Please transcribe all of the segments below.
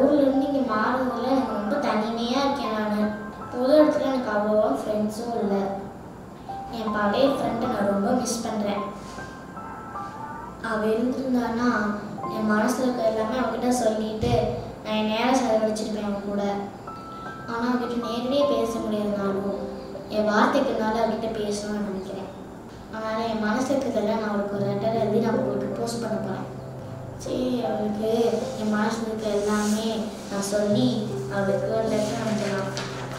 ஊர்ல இருந்து இங்கே மாறுனதுல எனக்கு ரொம்ப தனிமையாக இருக்கேன் நான் புது இடத்துல எனக்கு அவ்வளோவா ஃப்ரெண்ட்ஸும் இல்லை என் பழைய ஃப்ரெண்டை நான் ரொம்ப மிஸ் பண்ணுறேன் அவள் இருந்திருந்தானா என் மனசில் இருக்க எல்லாமே அவகிட்ட சொல்லிட்டு நான் என் நேரம் செலவழிச்சிருப்பேன் அவன் கூட ஆனால் அவகிட்ட நேரடியாக பேச முடியாதுனாலும் என் வார்த்தைக்குனால அவகிட்ட பேசணும்னு நினைக்கிறேன் அதனால் என் மனசில் இருக்கிறதெல்லாம் நான் அவளுக்கு ஒரு லெட்டர் எழுதி நான் அவளுக்கு போஸ்ட் பண்ண போகிறேன் சரி அவளுக்கு என் மனசில் இருக்க எல்லாமே நான் சொல்லி அவளுக்கு ஒரு லெட்டர் அனுப்பலாம்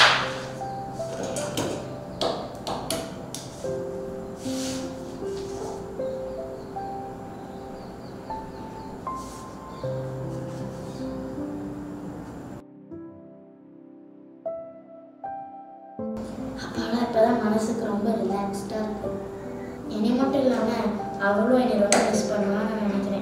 அப்பாடா இப்போதான் மனசுக்கு ரொம்ப ரிலாக்ஸ்டாக இருக்கு என்னை மட்டும் இல்லாமல் அவளும் என்னை ரொம்ப மிஸ் பண்ணுவான்னு நான் நினைக்கிறேன்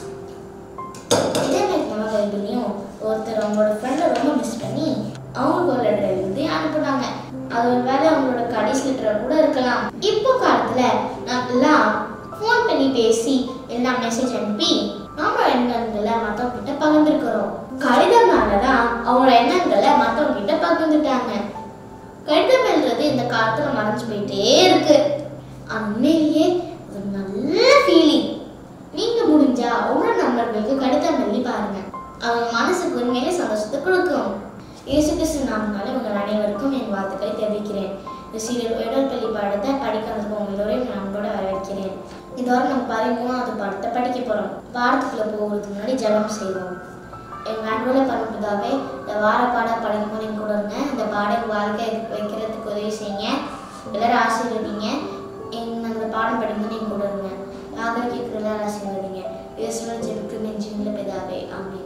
இதே மாதிரி மனதிலையும் ஒருத்தர் அவங்களோட ஃப்ரெண்டை ரொம்ப மிஸ் பண்ணி அவங்களுக்கு ஒரு லெட்டர் எழுதி அனுப்புனாங்க அது ஒரு வேலை அவங்களோட கடைசி லெட்டராக கூட இருக்கலாம் இப்போ காலத்தில் நம்மலாம் ஃபோன் பண்ணி பேசி எல்லா மெசேஜ் அனுப்பி நம்மளோட எண்ணங்களை மற்றவங்க கிட்ட பகிர்ந்துருக்கிறோம் கடிதம்னால தான் அவங்களோட எண்ணங்களை மற்றவங்க கிட்ட பகிர்ந்துட்டாங்க கடிதம் எழுதுறது இந்த காலத்துல மறைஞ்சு போயிட்டே இருக்கு ஆனா உண்மையிலேயே ஒரு நல்ல ஃபீலிங் நீங்க முடிஞ்சா உங்களோட நண்பர்களுக்கு கடிதம் எழுதி பாருங்க அவங்க மனசுக்கு உண்மையிலே சந்தோஷத்தை கொடுக்கும் இயேசு கிறிஸ்து நாமனால உங்கள் அனைவருக்கும் என் வாழ்த்துக்களை தெரிவிக்கிறேன் இந்த சீரியல் உயர்பள்ளி பாடத்தை படிக்க வந்திருக்க உங்களோடையும் நான் அன்போட வரவேற்கிறேன் இதோட நம்ம பதிமூணாவது பாடத்தை படிக்க போறோம் பாடத்துக்குள்ள போகிறதுக்கு முன்னாடி ஜெபம் செய்வோம் எங்க அன்புள்ள பரம்பதாவே இந்த வார பாடம் படிக்கும் போது என் கூட இருங்க இந்த பாடம் வாழ்க்கை வைக்கிறதுக்கு உதவி செய்யுங்க எல்லாரும் ஆசீர்வதிங்க எங்க அந்த பாடம் படிக்கும்போது என் கூட இருங்க ஆதரவு கேட்குற எல்லாரும் ஆசீர்வதிங்க இயேசுவன் ஜெபிக்கு நெஞ்சிங்கள பிதாவே ஆமென்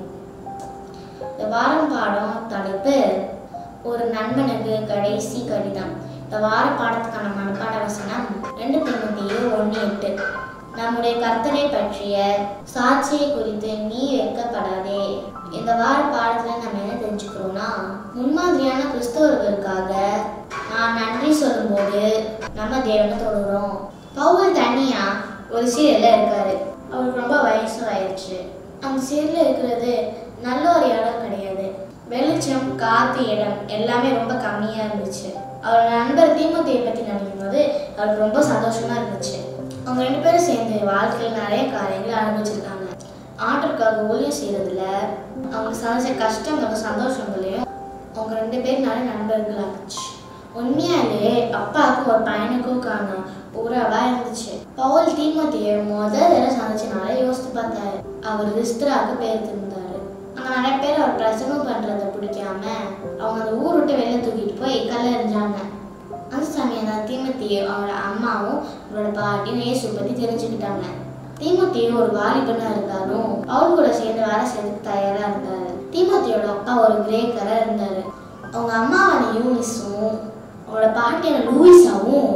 இந்த வாரம் பாடம் தலைப்பு ஒரு நண்பனுக்கு கடைசி கடிதம் இந்த வார பாடத்துக்கான மனப்பாட வசனம் ரெண்டு தீமத்தியோ ஒன்று எட்டு நம்முடைய கர்த்தரை பற்றிய சாட்சியை குறித்து நீ வெட்கப்படாதே இந்த வார பாடத்துல நம்ம என்ன தெரிஞ்சுக்கிறோம்னா முன்மாதிரியான கிறிஸ்தவர்களுக்காக நான் நன்றி சொல்லும்போது நம்ம தேவனை தொழுகிறோம் பவுல் தனியா ஒரு சீரியல்ல இருக்காரு அவருக்கு ரொம்ப வயசும் ஆயிடுச்சு அந்த சீரியல்ல இருக்கிறது நல்ல ஒரு இடம் கிடையாது வெளிச்சம் காத்து இடம் எல்லாமே ரொம்ப கம்மியா இருந்துச்சு அவர் நண்பர் தீமத்தையை பத்தி நினைக்கும் போது அவருக்கு ரொம்ப சந்தோஷமா இருந்துச்சு அவங்க ரெண்டு பேரும் சேர்ந்து வாழ்க்கையில் நிறைய காரியங்களை அனுபவிச்சிருக்காங்க ஆண்டருக்காக ஊழியம் செய்யறதுல அவங்க சந்திச்ச கஷ்டங்களும் சந்தோஷங்களையும் அவங்க ரெண்டு பேரும் நிறைய நண்பர்கள் ஆச்சு உண்மையாலே அப்பாவுக்கும் ஒரு பையனுக்கும் காணும் உறவா இருந்துச்சு பவுல் தீமத்தைய முதல் தடவை சந்திச்சனால யோசித்து பார்த்தாரு அவர் ரிஸ்திராவுக்கு பேர் திருந்தாரு அங்க நிறைய பேர் அவர் பிரசங்கம் பண்றதை பிடிக்காம அவங்க அந்த ஊர் விட்டு வெளில தூக்கிட்டு போய் கல்ல எறிஞ்சாங்க அந்த சமயம் தான் தீமத்தியும் அவரோட அம்மாவும் அவரோட பாட்டியும் இயேசு பத்தி தெரிஞ்சுக்கிட்டாங்க தீமத்தியும் ஒரு வாலிபனா இருந்தாலும் பவுல் கூட சேர்ந்து வேலை செய்யறதுக்கு தயாரா இருந்தாரு தீமத்தியோட அப்பா ஒரு கிரேக்கரா இருந்தாரு அவங்க அம்மாவான யூனிஸும் அவரோட பாட்டியான லூயிஸாவும்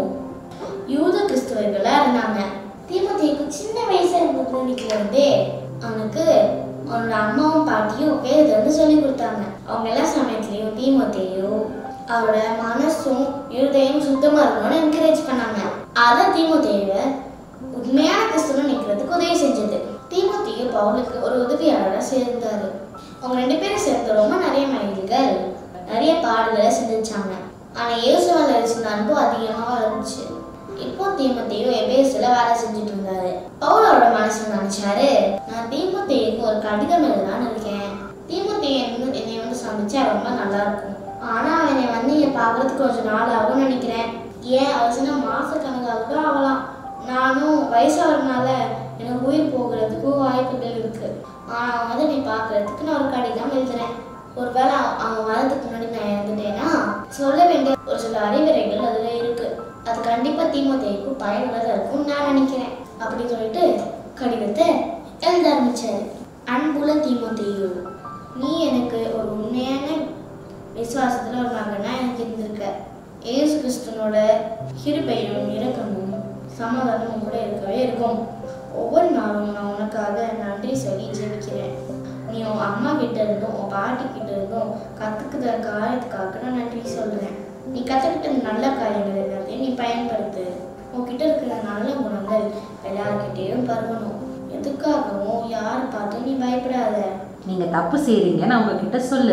யூத கிறிஸ்தவர்களா இருந்தாங்க தீமோத்தேயுக்கு சின்ன வயசுல இருந்த இருந்தே அவனுக்கு அவனோட அம்மாவும் பாட்டியும் வேதத்தை வந்து சொல்லி கொடுத்தாங்க அவங்க எல்லா சமயத்துலயும் தீமோத்தேயும் அவரோட மனசும் இருதயம் சுத்தமா இருக்கணும்னு என்கரேஜ் பண்ணாங்க அதான் தீமோத்தேயுவை உண்மையான கிறிஸ்துவன் நிற்கிறதுக்கு உதவி செஞ்சது தீமோத்தேயு பவுலுக்கு ஒரு உதவியாளராக சேர்ந்தாரு அவங்க ரெண்டு பேரும் சேர்ந்து ரொம்ப நிறைய மனிதர்கள் நிறைய பாடுகளை செஞ்சாங்க ஆனா இயேசுவால இருந்த அன்பு அதிகமா வளர்ந்துச்சு இப்போ தீமத்தையும் எபேஸ்ல வேலை செஞ்சுட்டு இருந்தாரு பவுலோட மனசுல நினைச்சாரு நான் தீமத்தையுக்கு ஒரு கடிதம் எழுதலாம்னு இருக்கேன் தீமத்தையும் என்னை என்னை வந்து சந்திச்சா ரொம்ப நல்லா இருக்கும் ஆனா அவன் என்னை வந்து இங்க பாக்குறதுக்கு கொஞ்சம் நாள் ஆகும்னு நினைக்கிறேன் ஏன் அவசினா மாச கணக்காக கூட ஆகலாம் நானும் வயசாகிறதுனால எனக்கு உயிர் போகிறதுக்கும் வாய்ப்புகள் இருக்கு ஆனா அவன் வந்து நீ பாக்குறதுக்கு நான் ஒரு கடிதம் எழுதுறேன் ஒருவேளை அவன் வரதுக்கு முன்னாடி நான் இறந்துட்டேன்னா சொல்ல வேண்டிய ஒரு சில அறிவுரைகள் அதுல இருக்கு அது கண்டிப்பா தீமோத்தேயுக்கு பயனுள்ளதா இருக்கும்னு நான் நினைக்கிறேன் அப்படின்னு சொல்லிட்டு கடிதத்தை எழுத ஆரம்பிச்சாரு அன்புள்ள தீமோத்தேயு நீ எனக்கு ஒரு உண்மையான விசுவாசத்துல ஒரு மகனா எனக்கு இருந்திருக்க ஏசு கிறிஸ்துவனோட கிருபையும் இரக்கமும் சமாதானமும் கூட இருக்கவே இருக்கும் ஒவ்வொரு நாளும் நான் உனக்காக நன்றி சொல்லி ஜெபிக்கிறேன் நீ உன் அம்மா கிட்ட இருந்தும் உன் பாட்டி கிட்ட இருந்தும் கத்துக்கிற காரியத்துக்காக நான் நன்றி சொல்றேன் நீ கத்துக்கிட்ட நல்ல காரியங்கள் எல்லாத்தையும் நீ பயன்படுத்து உன்கிட்ட இருக்கிற நல்ல குணங்கள் எல்லார்கிட்டயும் பரவணும் எதுக்காகவும் யாரை பார்த்தும் நீ பயப்படாத நீங்கள் தப்பு செய்கிறீங்கன்னு அவங்க கிட்ட சொல்லு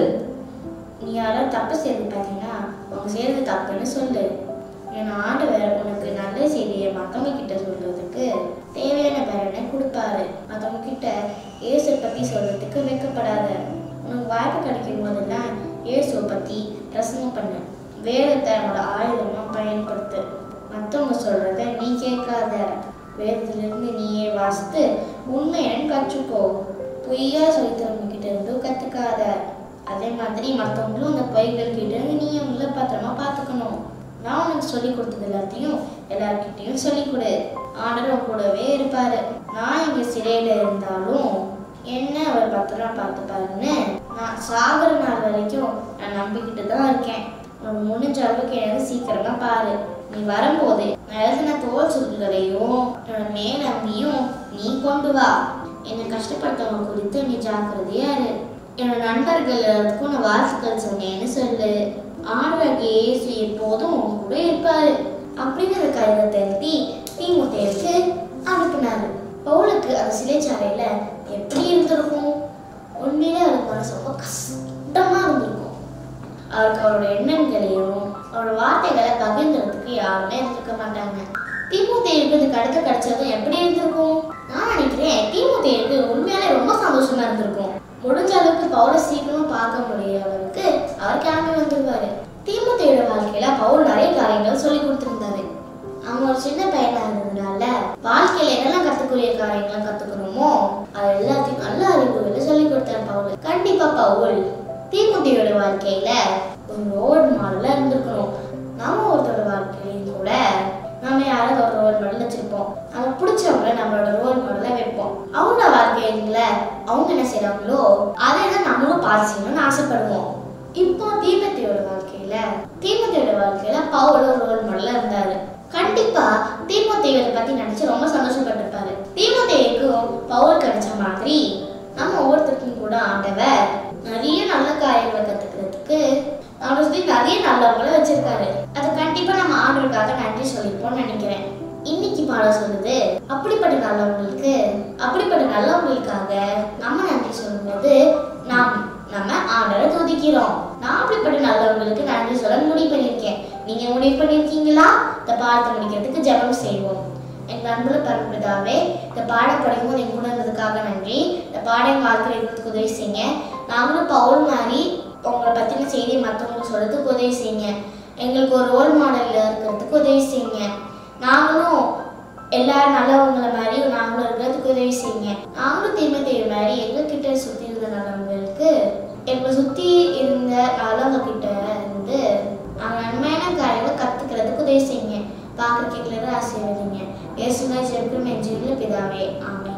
நீ யாராவது தப்பு செய்து பார்த்தீங்கன்னா அவங்க செய்யறது தப்புன்னு சொல்லு என் ஆண்டவர் உனக்கு நல்ல செய்தியை மற்றவங்க கிட்ட சொல்றதுக்கு தேவையான பலனை கொடுப்பாரு மற்றவங்க கிட்ட இயேசு பத்தி சொல்றதுக்கு வைக்கப்படாத உனக்கு வாய்ப்பு கிடைக்கும் போதெல்லாம் இயேசுவை பத்தி பிரசங்கம் பண்ணு வேதத்தை என்னோட ஆயுதமா பயன்படுத்து மற்றவங்க சொல்றத நீ கேட்காத வேதத்திலிருந்து நீயே வாசித்து உண்மையன்னு கற்றுக்கோ பொய்யா சொல்லித்தரவங்க கிட்ட இருந்து கத்துக்காத அதே மாதிரி மற்றவங்களும் அந்த பொய்கள் கிட்ட இருந்து நீ அவங்கள பத்திரமா பார்த்துக்கணும் நான் உனக்கு சொல்லி கொடுத்தது எல்லாத்தையும் எல்லார்கிட்டையும் சொல்லிக் கொடு ஆண்டவர் கூடவே இருப்பாரு நான் இங்க சிறையில இருந்தாலும் என்ன அவர் பத்திரமா பார்த்துப்பாருன்னு நான் சாகுற நாள் வரைக்கும் நான் நம்பிக்கிட்டு தான் இருக்கேன் உனக்கு முடிஞ்ச அளவுக்கு எனக்கு சீக்கிரமா பாரு நீ வரும்போது நான் எழுதின தோல் சுருள்களையும் என்னோட மேலங்கியும் நீ கொண்டு வா என்னை கஷ்டப்படுத்தவங்க குறித்து நீ ஜாக்கிரதையா இரு என்னோட நண்பர்கள் எல்லாத்துக்கும் நான் வாழ்த்துக்கள் சொன்னேன்னு சொல்லு ஆண்டவர் இயேசு எப்போதும் உன் கூட இருப்பாரு அப்படிங்கிற கடிதத்தை எழுதி தீமுத்தைக்கு அனுப்பினாரு பவுலுக்கு அந்த சிறைச்சாலையில எப்படி இருந்திருக்கும் உண்மையிலே அவருக்கு மனசு ரொம்ப கஷ்டமா இருந்திருக்கும் அவருக்கு அவரோட எண்ணங்களையும் அவரோட வார்த்தைகளை பகிர்ந்துறதுக்கு யாருமே இருந்திருக்க மாட்டாங்க தீமுத்தைக்கு இது கடுக்க கிடைச்சதும் எப்படி இருந்திருக்கும் நான் நினைக்கிறேன் தீமுத்தைக்கு உண்மையாலே ரொம்ப சந்தோஷமா இருந்திருக்கும் முடிஞ்ச அளவுக்கு பவுலை சீக்கிரமா பார்க்க முடிய அளவுக்கு அவர் கிளம்பி வந்துருவாரு தீமுத்தையோட வாழ்க்கையில பவுல் நிறைய காரியங்கள் சொல்லி கொடுத்திருந்தாரு அவன் ஒரு சின்ன பையனா இருந்ததுனால வாழ்க்கையில என்னெல்லாம் கத்துக்கூடிய காரியங்களை கத்துக்கணுமோ அது எல்லாத்தையும் நல்ல அறிவுகளை சொல்லி கொடுத்தார் பவுல் கண்டிப்பா பவுல் தீமுத்தையோட வாழ்க்கையில ஒரு ரோல் மாடலா இருந்திருக்கணும் நம்ம ஒருத்தரோட வாழ்க்கையிலையும் கூட நம்ம யாராவது ஒரு ரோல் மாடல் வச்சிருப்போம் நமக்கு பிடிச்சவங்கள நம்மளோட ரோல் மாடலா வைப்போம் அவங்க வாழ்க்கையில அவங்க என்ன செய்றாங்களோ அதை தான் நம்மளும் பார்த்து செய்யணும்னு ஆசைப்படுவோம் இப்போ தீபத்தியோட வாழ்க்கையில தீபத்தியோட வாழ்க்கையில பவுல் ஒரு ரோல் மாடலா இருந்தாரு கண்டிப்பா தீமோத்தேயரை பத்தி நினைச்சு ரொம்ப சந்தோஷப்பட்டிருப்பாரு தீமோத்தேயுக்கும் பவுல் கிடைச்ச மாதிரி நம்ம ஒவ்வொருத்தருக்கும் கூட ஆண்டவர் நிறைய நல்ல காரியங்களை கத்துக்கிறதுக்கு அவரை சுத்தி நிறைய நல்லவங்களை வச்சிருக்காரு அது கண்டிப்பா நம்ம ஆண்டவருக்காக நன்றி சொல்லிப்போம்னு நினைக்கிறேன் இன்னைக்கு பாடம் சொல்லுது அப்படிப்பட்ட நல்லவங்களுக்கு அப்படிப்பட்ட நல்லவங்களுக்காக நம்ம நன்றி சொல்லும்போது நாம் நம்ம ஆண்டவரை துதிக்கிறோம் நான் அப்படிப்பட்ட நல்லவங்களுக்கு நன்றி சொல்ல முடிவு பண்ணியிருக்கேன் நீங்க முடிவு பண்ணியிருக்கீங்களா இந்த பாடத்தை முடிக்கிறதுக்கு ஜெபம் செய்வோம் எங்கள் அன்புள்ள பரம்பிதாவே இந்த பாடம் படிக்கும்போது என் கூட இருந்ததுக்காக நன்றி இந்த பாடம் எங்கள் வாழ்க்கையில் இருக்கிறதுக்கு உதவி செய்யுங்க நாங்களும் பவுல் மாதிரி உங்களை பற்றின செய்தி மற்றவங்களுக்கு சொல்றதுக்கு உதவி செய்யுங்க எங்களுக்கு ஒரு ரோல் மாடலில் இருக்கிறதுக்கு உதவி செய்யுங்க நாங்களும் எல்லாரும் நல்லவங்கள மாதிரி நாங்களும் இருக்கிறதுக்கு உதவி செய்யுங்க நாங்களும் தீமை தீமை மாதிரி எங்ககிட்ட சுற்றி இருந்த நல்லவங்களுக்கு எங்களை சுற்றி இருந்த நல்லவங்க கிட்ட இருந்து நாங்கள் நன்மையான காரியங்களை கற்றுக்கிறதுக்கு உதவி செய்யுங்க பார்க்குற கேட்கல ஆசீர்வதிங்க இயேசுனா ஜெபிக்கும் என் ஜீவில பிதாவே ஆமென்